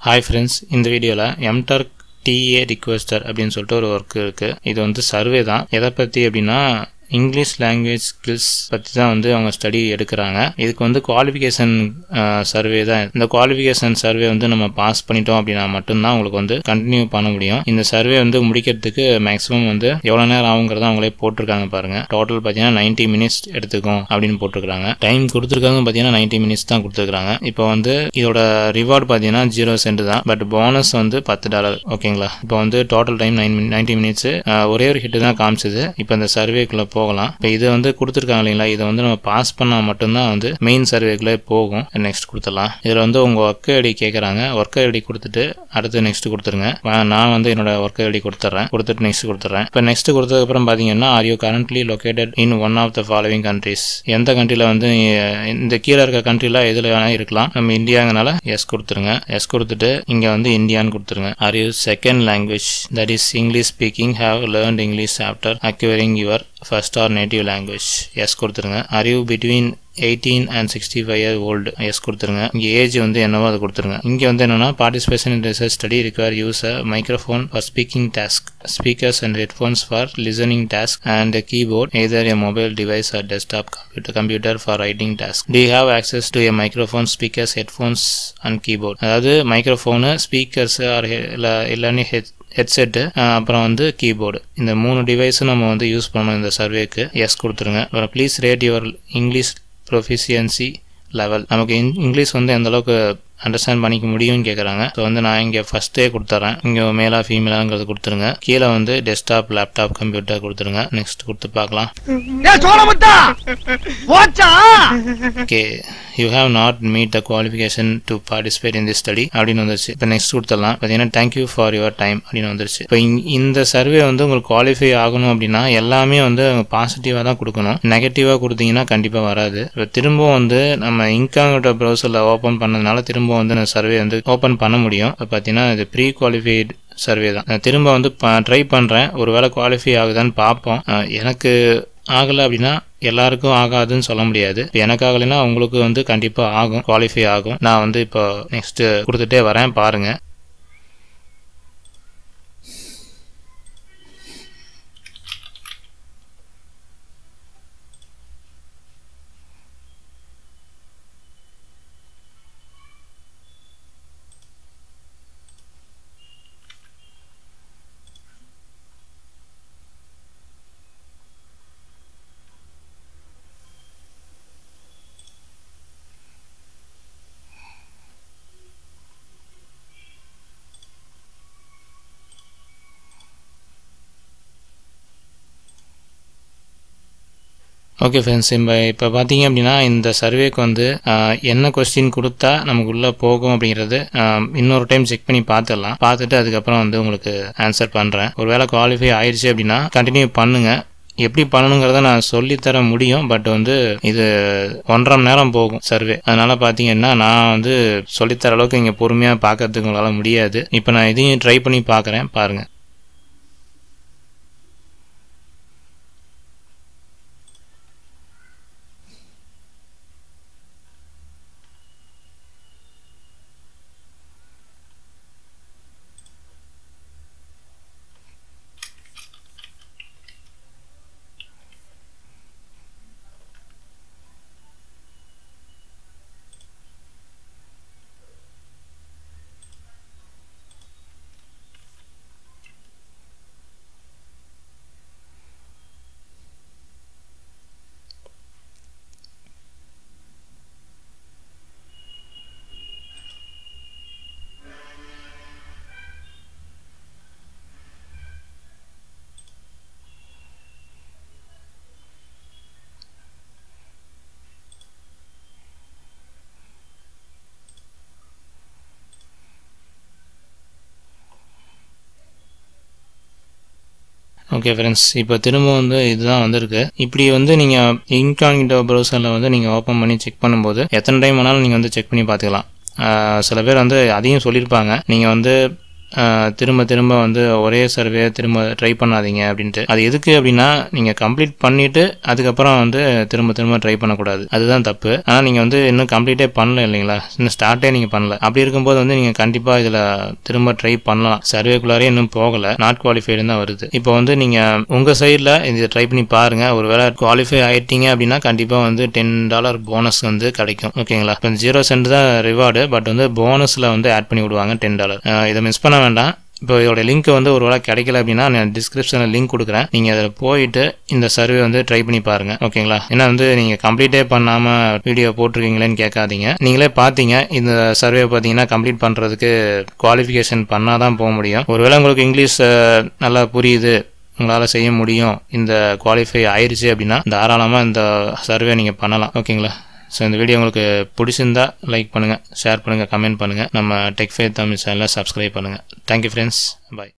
hi friends இந்த வீடியோவில் MTurk DA requester அப்படின்னு சொல்லிட்டு ஒரு ஒர்க் இருக்குது இது வந்து சர்வே தான் எதை பற்றி அப்படின்னா இங்கிலீஷ் லாங்குவேஜ் ஸ்கில்ஸ் பற்றி தான் வந்து அவங்க ஸ்டடி எடுக்கிறாங்க இதுக்கு வந்து குவாலிஃபிகேஷன் சர்வே தான் இந்த குவாலிஃபிகேஷன் சர்வே வந்து நம்ம பாஸ் பண்ணிட்டோம் அப்படின்னா மட்டும்தான் உங்களுக்கு வந்து கண்டினியூ பண்ண முடியும் இந்த சர்வே வந்து முடிக்கிறதுக்கு மேக்ஸிமம் வந்து எவ்வளோ நேரம் ஆகுங்கிறத அவங்களே போட்டிருக்காங்க பாருங்க டோட்டல் பார்த்தீங்கன்னா நைன்டி மினிட்ஸ் எடுத்துக்கும் அப்படின்னு போட்டிருக்காங்க டைம் கொடுத்துருக்காங்க பார்த்தீங்கன்னா நைன்டி மினிட்ஸ் தான் கொடுத்துருக்காங்க இப்போ வந்து இதோட ரிவார்டு பார்த்தீங்கன்னா ஜீரோ சென்ட் தான் பட் போனஸ் வந்து பத்து டாலர் ஓகேங்களா இப்போ வந்து total time nine ninety minutes ஒரே ஒரு ஹிட் தான் காமிச்சது இப்போ இந்த சர்வேக்குள்ள போகலாம் இப்போ இது வந்து கொடுத்துருக்காங்க இல்லைங்களா இதை வந்து நம்ம பாஸ் பண்ணால் மட்டும்தான் வந்து மெயின் சர்வேக்குள்ளே போகும் நெக்ஸ்ட் கொடுத்துடலாம் இதில் வந்து உங்கள் ஒர்க் ஐடி கேட்குறாங்க ஒர்க் ஐடி கொடுத்துட்டு அடுத்து நெக்ஸ்ட் கொடுத்துருங்க வா- நான் வந்து என்னோட ஒர்க் ஐடி கொடுத்துட்றேன் கொடுத்துட்டு நெக்ஸ்ட் கொடுத்துட்றேன் இப்போ நெக்ஸ்ட் கொடுத்ததுக்கப்புறம் பார்த்தீங்கன்னா are you currently located in one of the following countries எந்த கண்ட்ரியில் வந்து நீ- இந்த கீழே இருக்க கண்ட்ரியில் எதில் வேணால் இருக்கலாம் நம்ம இந்தியாங்கனால எஸ் கொடுத்துருங்க எஸ் கொடுத்துட்டு இங்கே வந்து இந்தியான்னு கொடுத்துருங்க are you second language that is English speaking have learned English after acquiring your first or native language yes கொடுத்துருங்க are you between eighteen and sixty five year old yes கொடுத்துருங்க இங்கே age வந்து என்னவோ அதை கொடுத்துருங்க இங்கே வந்து என்னன்னா participation in research study require use a microphone for speaking task speakers and headphones for listening task and keyboard either a mobile device or desktop computer computer for writing task டி have access to a microphone speakers headphones and keyboard அதாவது மைக்ரோஃபோனு speakers or இல்லை இல்லைன்னு head headset அப்புறம் வந்து keyboard இந்த மூணு டிவைஸும் நம்ம வந்து யூஸ் பண்ணணும் இந்த சர்வேக்கு எஸ் கொடுத்துருங்க அப்புறம் please rate your English proficiency level நமக்கு இங்- இங்கிலீஷ் வந்து எந்த அளவுக்கு அண்டர்ஸ்டாண்ட் பண்ணிக்க முடியும்னு கேட்குறாங்க ஸோ வந்து நான் இங்கே ஃபஸ்ட்டே கொடுத்துட்றேன் இங்கே மேலா ஃபீமேலாங்கிறது கொடுத்துருங்க கீழே வந்து டெஸ்க்டாப் லேப்டாப் கம்ப்யூட்டர் கொடுத்துருங்க நெக்ஸ்ட் கொடுத்து பார்க்கலாம் ஏ சோழமுத்தா போச்சா okay you have not meet the qualification to participate in this study அப்படின்னு வந்துருச்சு இப்போ நெக்ஸ்ட் கொடுத்துடலாம் பார்த்தீங்கன்னா தேங்க்யூ ஃபார் யுவர் டைம் அப்படின்னு வந்துருச்சு இப்போ இந்த சர்வே வந்து உங்களுக்கு குவாலிஃபை ஆகணும் அப்படின்னா எல்லாமே வந்து பாசிட்டிவாக தான் கொடுக்கணும் நெகட்டிவாக கொடுத்தீங்கன்னா கண்டிப்பாக வராது இப்போ திரும்பவும் வந்து நம்ம இன்காங்கிட்ட ப்ரௌசரில் ஓப்பன் பண்ணதுனால திரும்ப வந்து இந்த சர்வே வந்து ஓப்பன் பண்ண முடியும் இப்போ பார்த்தீங்கன்னா இது ப்ரீ குவாலிஃபைடு சர்வே தான் நான் திரும்ப வந்து ட்ரை பண்ணுறேன் ஒருவேளை குவாலிஃபை ஆகுதான்னு பார்ப்போம் அஹ் எனக்கு ஆகலை அப்படின்னா எல்லாருக்கும் ஆகாதுன்னு சொல்ல முடியாது இப்போ எனக்கு ஆகலைன்னா உங்களுக்கு வந்து கண்டிப்பாக ஆகும் குவாலிஃபை ஆகும் நான் வந்து இப்போ நெக்ஸ்ட் கொடுத்துட்டே வரேன் பாருங்க ஓகே ஃப்ரெண்ட்ஸ் இப்போ இப்போ பார்த்தீங்க அப்படின்னா இந்த சர்வேக்கு வந்து ஆஹ், என்ன கொஸ்டின் கொடுத்தா நமக்கு உள்ளே போகும் அப்படிங்கிறது ஆஹ், இன்னொரு டைம் செக் பண்ணி பார்த்துடலாம் பார்த்துட்டு அதுக்கப்புறம் வந்து உங்களுக்கு ஆன்சர் பண்ணுறேன் ஒருவேளை குவாலிஃபை ஆயிடுச்சு அப்படின்னா கண்டினியூ பண்ணுங்க எப்படி பண்ணணுங்கிறத நான் சொல்லித்தர முடியும் பட் வந்து இது ஒன்றரை மணி நேரம் போகும் சர்வே அதனால பார்த்தீங்கன்னா நான் வந்து சொல்லித்தர அளவுக்கு இங்கே பொறுமையாக பார்க்கறதுக்கு உங்களால் முடியாது இப்போ நான் இதையும் ட்ரை பண்ணி பார்க்குறேன் பாருங்க ஓகே ஃப்ரெண்ட்ஸ் இப்போ திரும்ப வந்து இதுதான் வந்திருக்கு இப்படி வந்து நீங்கள் இன்காங்கிட்டோ ப்ரௌசரில் வந்து நீங்கள் ஓப்பன் பண்ணி செக் பண்ணும்போது எத்தனை டைம் வேணாலும் நீங்கள் வந்து செக் பண்ணி பார்த்துக்கலாம் ஆஹ் சில பேர் வந்து அதையும் சொல்லியிருப்பாங்க நீங்கள் வந்து ஆஹ், திரும்ப திரும்ப வந்து ஒரே சர்வே திரும்ப ட்ரை பண்ணாதீங்க அப்படின்ட்டு அது எதுக்கு அப்படின்னா நீங்கள் கம்ப்ளீட் பண்ணிட்டு அதுக்கப்புறம் வந்து திரும்ப திரும்ப ட்ரை பண்ணக்கூடாது அதுதான் தப்பு ஆனால் நீங்கள் வந்து இன்னும் கம்ப்ளீட்டே பண்ணல இல்லைங்களா இன்னும் ஸ்டார்ட்டே நீங்கள் பண்ணல அப்படி இருக்கும்போது வந்து நீங்கள் கண்டிப்பாக இதில் திரும்ப ட்ரை பண்ணலாம் சர்வேக்குள்ளாரே இன்னும் போகலை நாட் குவாலிஃபைடு தான் வருது இப்போ வந்து நீங்கள் உங்கள் சைடில் இதை ட்ரை பண்ணி பாருங்கள் ஒரு வேளை குவாலிஃபை ஆயிட்டீங்க அப்படின்னா கண்டிப்பாக வந்து டென் டாலர் போனஸ் வந்து கிடைக்கும் ஓகேங்களா இப்போ ஜீரோ சென்ட் தான் ரிவார்டு பட் வந்து போனஸில் வந்து ஆட் பண்ணி விடுவாங்க டென் டாலர் இதை மிஸ் பண்ண வேண்டாம் இப்போ இதோட லிங்க் வந்து ஒரு வேளை கிடைக்கல அப்படின்னா நான் டிஸ்கிரிப்ஷனில் லிங்க் கொடுக்குறேன் நீங்கள் அதில் போயிட்டு இந்த சர்வே வந்து ட்ரை பண்ணி பாருங்க ஓகேங்களா ஏன்னா வந்து நீங்கள் கம்ப்ளீட்டே பண்ணாமல் வீடியோ போட்டிருக்கீங்களேன்னு கேட்காதீங்க நீங்களே பார்த்தீங்க இந்த சர்வே பார்த்தீங்கன்னா கம்ப்ளீட் பண்ணுறதுக்கு குவாலிஃபிகேஷன் பண்ணால் தான் போக முடியும் ஒருவேளை உங்களுக்கு இங்கிலீஷ் அஹ், நல்லா புரியுது உங்களால் செய்ய முடியும் இந்த குவாலிஃபை ஆயிருச்சு அப்படின்னா தாராளமாக இந்த சர்வே நீங்கள் பண்ணலாம் ஓகேங்களா ஸோ இந்த வீடியோ உங்களுக்கு பிடிச்சிருந்தா லைக் பண்ணுங்கள் ஷேர் பண்ணுங்கள் கமெண்ட் பண்ணுங்கள் நம்ம டெக் ஃபேர் தமிழ் சேனலை சப்ஸ்கிரைப் பண்ணுங்கள் தேங்க்யூ ஃப்ரெண்ட்ஸ் பை